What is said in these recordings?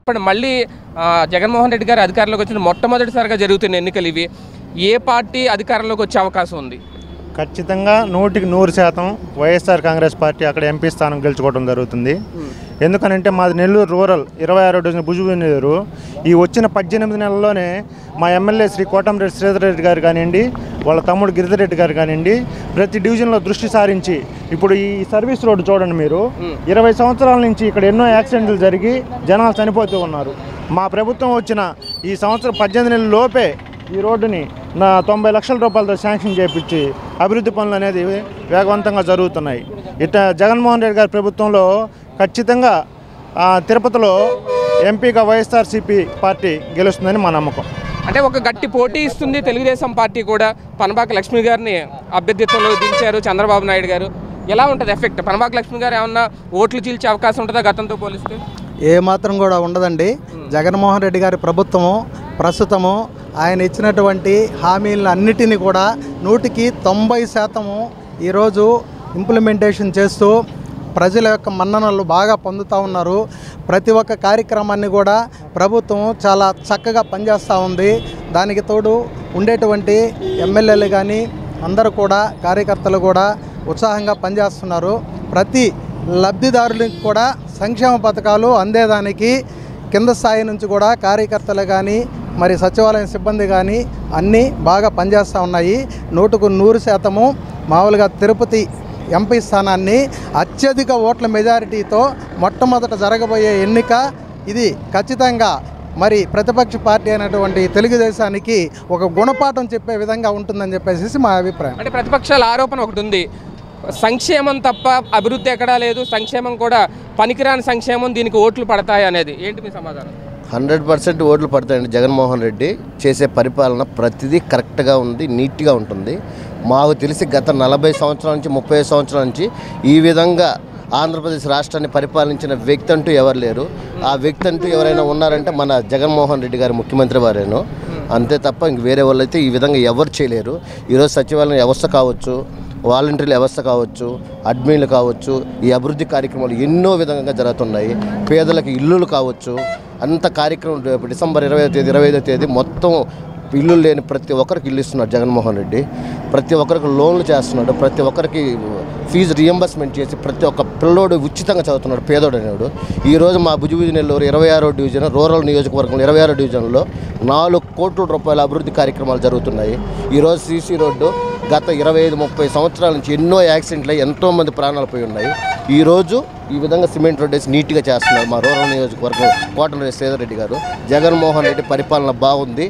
ఇప్పుడు మళ్ళీ ఆ, జగన్మోహన్ రెడ్డి గారు అధికారంలోకి వచ్చిన మొట్టమొదటిసారిగా జరుగుతున్న ఎన్నికలు ఇవి ఏ పార్టీ అధికారంలోకి వచ్చే అవకాశం ఉంది ఖచ్చితంగా నూటికి నూరు శాతం వైఎస్ఆర్ కాంగ్రెస్ పార్టీ అక్కడ ఎంపీ స్థానం గెలుచుకోవడం జరుగుతుంది ఎందుకనంటే మాది నెల్లూరు రూరల్ ఇరవై ఆరో డివిజన్ భుజువినూరు ఈ వచ్చిన పద్దెనిమిది నెలల్లోనే మా ఎమ్మెల్యే శ్రీ కోటంరెడ్డి శ్రీధర్ రెడ్డి గారు కానివ్వండి వాళ్ళ తమ్ముడు గిరిధరెడ్డి గారు కానివ్వండి ప్రతి డివిజన్లో దృష్టి సారించి ఇప్పుడు ఈ సర్వీస్ రోడ్డు చూడండి మీరు ఇరవై సంవత్సరాల నుంచి ఇక్కడ ఎన్నో యాక్సిడెంట్లు జరిగి జనాలు చనిపోతూ ఉన్నారు మా ప్రభుత్వం వచ్చిన ఈ సంవత్సరం పద్దెనిమిది నెలల లోపే ఈ రోడ్డుని నా తొంభై లక్షల రూపాయలతో శాంక్షన్ చేపించి అభివృద్ధి పనులు అనేది వేగవంతంగా జరుగుతున్నాయి ఇట జగన్మోహన్ రెడ్డి గారి ప్రభుత్వంలో ఖచ్చితంగా ఆ, తిరుపతిలో ఎంపీగా వైఎస్ఆర్సీపీ పార్టీ గెలుస్తుందని మా నమ్మకం అంటే ఒక గట్టి పోటీ ఇస్తుంది తెలుగుదేశం పార్టీ కూడా పనబాక లక్ష్మి గారిని అభ్యర్థిత్వంలో దించారు చంద్రబాబు నాయుడు గారు ఎలా ఉంటుంది ఎఫెక్ట్ పనబాక లక్ష్మి గారు ఏమన్నా ఓట్లు చీల్చే అవకాశం ఉంటుందా గతంతో పోలిస్తే ఏ మాత్రం కూడా ఉండదండి జగన్మోహన్ రెడ్డి గారి ప్రభుత్వము ప్రస్తుతము ఆయన ఇచ్చినటువంటి హామీలను అన్నిటినీ కూడా నూటికి తొంభై శాతము ఈరోజు ఇంప్లిమెంటేషన్ చేస్తూ ప్రజల యొక్క మన్ననలు బాగా పొందుతూ ఉన్నారు ప్రతి ఒక్క కార్యక్రమాన్ని కూడా ప్రభుత్వం చాలా చక్కగా పనిచేస్తూ ఉంది దానికి తోడు ఉండేటువంటి ఎమ్మెల్యేలు కానీ అందరూ కూడా కార్యకర్తలు కూడా ఉత్సాహంగా పనిచేస్తున్నారు ప్రతి లబ్ధిదారులకు కూడా సంక్షేమ పథకాలు అందేదానికి కింద స్థాయి నుంచి కూడా కార్యకర్తలు కానీ మరి సచివాలయం సిబ్బంది కానీ అన్నీ బాగా పనిచేస్తూ ఉన్నాయి నూటుకు నూరు శాతము మామూలుగా తిరుపతి ఎంపీ స్థానాన్ని అత్యధిక ఓట్ల మెజారిటీతో మొట్టమొదట జరగబోయే ఎన్నిక ఇది ఖచ్చితంగా మరి ప్రతిపక్ష పార్టీ అయినటువంటి తెలుగుదేశానికి ఒక గుణపాఠం చెప్పే విధంగా ఉంటుందని చెప్పేసి మా అభిప్రాయం అంటే ప్రతిపక్షాల ఆరోపణ ఒకటి ఉంది సంక్షేమం తప్ప అభివృద్ధి ఎక్కడా లేదు సంక్షేమం కూడా పనికిరాని సంక్షేమం దీనికి ఓట్లు పడతాయి అనేది ఏంటి మీ సమాధానం హండ్రెడ్ పర్సెంట్ ఓట్లు పడతాయండి జగన్మోహన్ రెడ్డి చేసే పరిపాలన ప్రతిదీ కరెక్ట్గా ఉంది నీట్గా ఉంటుంది మాకు తెలిసి గత నలభై సంవత్సరాల నుంచి ముప్పై సంవత్సరాల నుంచి ఈ విధంగా ఆంధ్రప్రదేశ్ రాష్ట్రాన్ని పరిపాలించిన వ్యక్తి అంటూ ఎవరు లేరు ఆ వ్యక్తి అంటూ ఎవరైనా ఉన్నారంటే మన జగన్మోహన్ రెడ్డి గారు ముఖ్యమంత్రి వారేను అంతే తప్ప ఇంక వేరే వాళ్ళు అయితే ఈ విధంగా ఎవరు చేయలేరు ఈరోజు సచివాలయం వ్యవస్థ కావచ్చు వాలంటీర్ల వ్యవస్థ కావచ్చు అడ్మిన్లు కావచ్చు ఈ అభివృద్ధి కార్యక్రమాలు ఎన్నో విధంగా జరుగుతున్నాయి పేదలకు ఇల్లులు కావచ్చు అంత కార్యక్రమం రేపు డిసెంబర్ ఇరవై తేదీ ఇరవై ఐదో తేదీ మొత్తం ఇల్లు లేని ప్రతి ఒక్కరికి ఇల్లు ఇస్తున్నాడు జగన్మోహన్ రెడ్డి ప్రతి ఒక్కరికి లోన్లు చేస్తున్నాడు ప్రతి ఒక్కరికి ఫీజు రియంబర్స్మెంట్ చేసి ప్రతి ఒక్క పిల్లోడు ఉచితంగా చదువుతున్నాడు పేదోడు అనేవాడు ఈరోజు మా భుజభుజ నెల్లూరు ఇరవై ఆరో డివిజన్ రూరల్ నియోజకవర్గంలో ఇరవై ఆరో డివిజన్లో నాలుగు కోట్ల రూపాయల అభివృద్ధి కార్యక్రమాలు జరుగుతున్నాయి ఈరోజు సీసీ రోడ్డు గత ఇరవై ఐదు ముప్పై సంవత్సరాల నుంచి ఎన్నో యాక్సిడెంట్లు అయ్యి ఎంతోమంది ప్రాణాలు పోయి ఉన్నాయి ఈరోజు ఈ విధంగా సిమెంట్ రోడ్ వేసి నీట్గా చేస్తున్నారు మా రూరల్ నియోజకవర్గం కోటరెడ్డి శ్రీధర్ గారు జగన్మోహన్ రెడ్డి పరిపాలన బాగుంది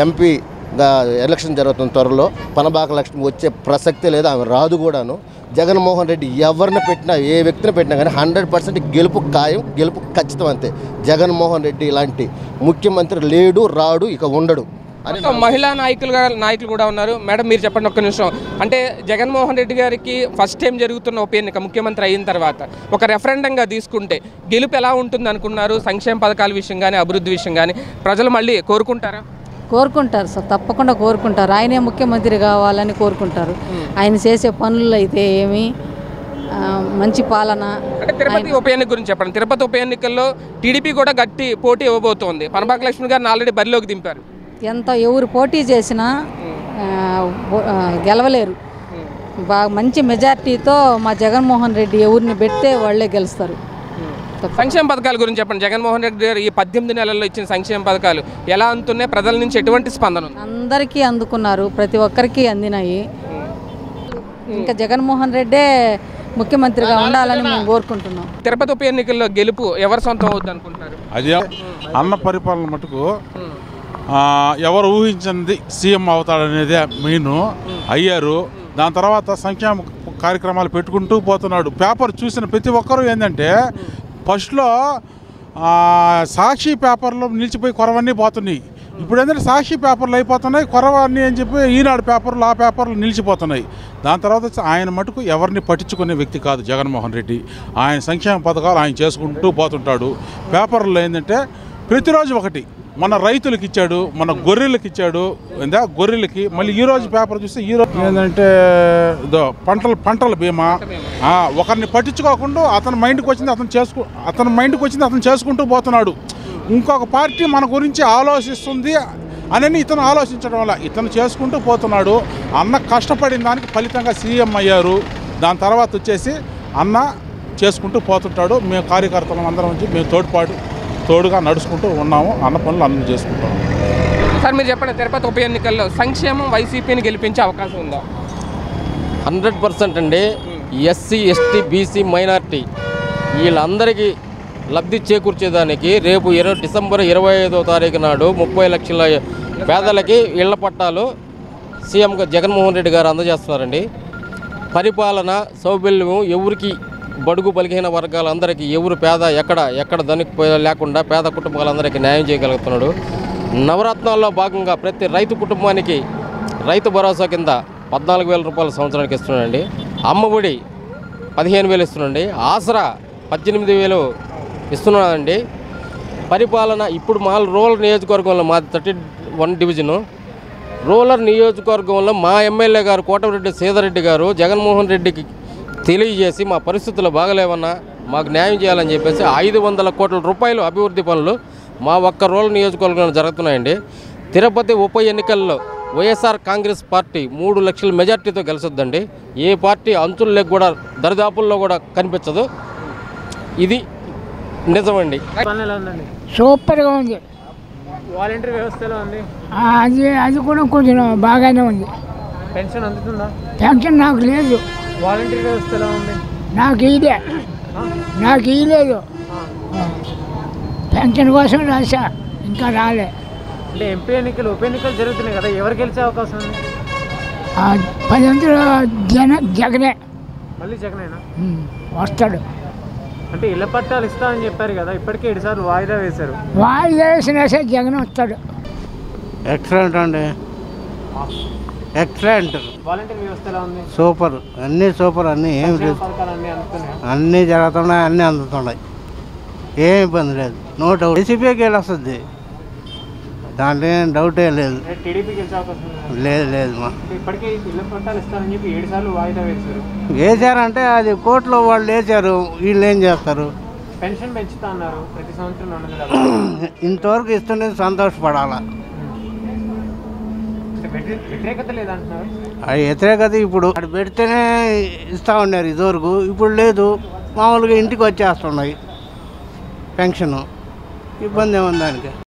ఎంపీగా ఎలక్షన్ జరుగుతున్న త్వరలో పనబాక లక్ష్మి వచ్చే ప్రసక్తే లేదు ఆమె రాదు కూడాను జగన్మోహన్ రెడ్డి ఎవరిని పెట్టినా ఏ వ్యక్తిని పెట్టినా కానీ హండ్రెడ్ పర్సెంట్ గెలుపు ఖాయం గెలుపు ఖచ్చితం అంతే జగన్మోహన్ రెడ్డి ఇలాంటి ముఖ్యమంత్రి లేడు రాడు ఇక ఉండడు అని మొత్తం మహిళా నాయకులు గా- నాయకులు కూడా ఉన్నారు మేడం మీరు చెప్పండి ఒక్క నిమిషం అంటే జగన్మోహన్ రెడ్డి గారికి ఫస్ట్ టైం జరుగుతున్న ఉప ఎన్నిక ముఖ్యమంత్రి అయిన తర్వాత ఒక రెఫరెండంగా తీసుకుంటే గెలుపు ఎలా ఉంటుంది అనుకున్నారు సంక్షేమ పథకాల విషయం కానీ అభివృద్ధి విషయం కానీ ప్రజలు మళ్ళీ కోరుకుంటారా కోరుకుంటారు సార్ తప్పకుండా కోరుకుంటారు ఆయనే ముఖ్యమంత్రి కావాలని కోరుకుంటారు ఆయన చేసే పనులు అయితే ఏమి ఆ, మంచి పాలన అంటే తిరుపతి ఉప ఎన్నిక గురించి చెప్పండి తిరుపతి ఉప ఎన్నికల్లో టీడీపీ కూడా గట్టి పోటీ ఇవ్వబోతోంది పనబాక లక్ష్మి గారిని ఆల్రెడీ బరిలోకి దింపారు ఎంత ఎవరు పోటీ చేసినా ఆ, ఓ- ఆ, గెలవలేరు బాగా మంచి మెజార్టీతో మా జగన్మోహన్ రెడ్డి ఎవరిని పెడితే వాళ్ళే గెలుస్తారు సంక్షేమ పథకాల గురించి చెప్పండి జగన్మోహన్ రెడ్డి గారు ఈ పద్దెనిమిది నెలల్లో ఇచ్చిన సంక్షేమ పథకాలు ఎలా అందుతున్నాయి ప్రజల నుంచి ఎటువంటి స్పందన ఉంది అందరికీ అందుకున్నారు ప్రతి ఒక్కరికి అందినాయి ఇంకా జగన్మోహన్ రెడ్డే ముఖ్యమంత్రిగా ఉండాలని మేము కోరుకుంటున్నాం తిరుపతి ఉప ఎన్నికల్లో గెలుపు ఎవరు సొంతం అవుద్ది అనుకుంటున్నారు అది అన్న పరిపాలన మటుకు ఆ, ఎవరు ఊహించింది సీఎం అవుతాడనేదే మెయిన్ అయ్యారు దాని తర్వాత సంక్షేమ కార్యక్రమాలు పెట్టుకుంటూ పోతున్నాడు పేపర్ చూసిన ప్రతి ఒక్కరూ ఏంటంటే ఫస్ట్లో ఆ, సాక్షి పేపర్లో నిలిచిపోయి కొరవన్నీ పోతున్నాయి ఇప్పుడు ఏంటంటే సాక్షి పేపర్లు అయిపోతున్నాయి కొరవన్నీ అని చెప్పి ఈనాడు పేపర్లు ఆ పేపర్లు నిలిచిపోతున్నాయి దాని తర్వాత వచ్చి ఆయన మటుకు ఎవరిని పట్టించుకునే వ్యక్తి కాదు జగన్మోహన్ రెడ్డి ఆయన సంక్షేమ పథకాలు ఆయన చేసుకుంటూ పోతుంటాడు పేపర్లో ఏంటంటే ప్రతిరోజు ఒకటి మన రైతులకు ఇచ్చాడు మన గొర్రెలకు ఇచ్చాడు ఏందా గొర్రెలకి మళ్ళీ ఈ రోజు పేపర్ చూస్తే ఈ రోజు ఏంటంటే ఇదో పంటల పంటల బీమా ఆ, ఒకరిని పట్టించుకోకుండా అతని మైండ్కి వచ్చింది అతను చేసుకు అతని మైండ్కి వచ్చింది అతను చేసుకుంటూ పోతున్నాడు ఇంకొక పార్టీ మన గురించి ఆలోచిస్తుంది అని ఇతను ఆలోచించడం వల్ల ఇతను చేసుకుంటూ పోతున్నాడు అన్న కష్టపడిన దానికి ఫలితంగా సీఎం అయ్యారు దాని తర్వాత వచ్చేసి అన్న చేసుకుంటూ పోతుంటాడు మేము కార్యకర్తలం అందరం వచ్చి మేము తోడ్పాటు తోడుగా నడుచుకుంటూ ఉన్నాము అన్న పనులు అన్న చేసుకుంటాము సార్ మీరు చెప్పండి తిరుపతి ఉప ఎన్నికల్లో సంక్షేమం వైసీపీని గెలిపించే అవకాశం ఉందా హండ్రెడ్ పర్సెంట్ అండి ఎస్సీ ఎస్టీ బీసీ మైనార్టీ వీళ్ళందరికీ లబ్ధి చేకూర్చేదానికి రేపు ఇరవై డిసెంబర్ ఇరవై ఐదో తారీఖు నాడు ముప్పై లక్షల పేదలకి ఇళ్ల పట్టాలు సీఎం జగన్మోహన్ రెడ్డి గారు అందజేస్తున్నారండి పరిపాలన సౌబల్యం ఎవరికి బడుగు బలిహీన వర్గాలందరికీ ఎవరు పేద ఎక్కడ ఎక్కడ ధనిక లేకుండా పేద కుటుంబాలందరికీ న్యాయం చేయగలుగుతున్నాడు నవరత్నాల్లో భాగంగా ప్రతి రైతు కుటుంబానికి రైతు భరోసా కింద పద్నాలుగు వేల రూపాయల సంవత్సరానికి ఇస్తున్నాడండి అమ్మఒడి పదిహేను వేలు ఇస్తున్నాడండి ఆసరా పద్దెనిమిది వేలు ఇస్తున్నాడండి పరిపాలన ఇప్పుడు మా రూరల్ నియోజకవర్గంలో మా థర్టీ వన్ డివిజను రూరల్ నియోజకవర్గంలో మా ఎమ్మెల్యే గారు కోటమిరెడ్డి సీతారెడ్డి గారు జగన్మోహన్ రెడ్డికి తెలియజేసి మా పరిస్థితులు బాగలేవన్నా మాకు న్యాయం చేయాలని చెప్పేసి ఐదు వందల కోట్ల రూపాయలు అభివృద్ధి పనులు మా ఒక్క రూరల్ నియోజకవర్గంలో జరుగుతున్నాయండి తిరుపతి ఉప ఎన్నికల్లో వైఎస్ఆర్ కాంగ్రెస్ పార్టీ మూడు లక్షల మెజార్టీతో గెలిచొద్దండి ఏ పార్టీ అంచుల్లో కూడా దరిదాపుల్లో కూడా కనిపించదు ఇది నిజమండి పని ఎలా ఉందండి సూపర్గా ఉంది వాలంటీర్ వ్యవస్థ ఎలా ఉంది ఆ, అది అది కూడా కొంచెం బాగానే ఉంది పెన్షన్ అందుతుందా పెన్షన్ నాకు లేదు వాలంటీర్ వ్యవస్థ ఎలా ఉంది నాకు ఇదే నాకు ఇలేదు పెన్షన్ కోసం రాసా ఇంకా రాలే అంటే ఎంపీ ఎన్నికలు ఉప ఎన్నికలు జరుగుతున్నాయి కదా ఎవరు గెలిచే అవకాశం ఉంది ఆ, పది వందలు జన జగనే మళ్ళీ జగనేనా ఉమ్, వస్తాడు అంటే ఇళ్ల పట్టాలు ఇస్తామని చెప్పారు కదా ఇప్పటికే ఏడు సార్లు వాయిదా వేశారు వాయిదా వేసినా సరే జగన్ వస్తాడు ఎక్సలెంట్ అండి ఎక్సలెంట్ వాలంటీర్ వ్యవస్థ ఎలా ఉంది సూపర్ అన్నీ సూపర్ అన్నీ ఏం లేదు పథకాలు అన్నీ అందుతున్నాయా అన్నీ జరుగుతున్నాయి అన్నీ అందుతున్నాయి ఏం ఇబ్బంది లేదు నో డౌట్ ఏసీపీకి వెళ్ళొస్తుంది దాంట్లో ఏం డౌట్ ఏం లేదు అంటే టీడీపీ గెలిచే అవకాశం ఉంది లేదు లేదు మా అంటే ఇప్పటికే ఇళ్ల పట్టాలు ఇస్తారని చెప్పి ఏడు సార్లు వాయిదా వేశారు వేసారంటే అది కోర్టులో వాళ్ళు వేసారు వీళ్ళు ఏం చేస్తారు పెన్షన్ పెంచుతా అన్నారు ప్రతి సంవత్సరం రెండు వందల యాభై. ఇంతవరకు ఇస్తుంటే సంతోషపడాలా అంటే వ్యతి- వ్యతిరేకత లేదంటున్నారు అది వ్యతిరేకత ఇప్పుడు అక్కడ పెడితేనే ఇస్తా ఉన్నారు ఇదివరకు ఇప్పుడు లేదు మామూలుగా ఇంటికి వచ్చేస్తున్నాయి పెన్షను ఇబ్బంది ఏముంది దానికి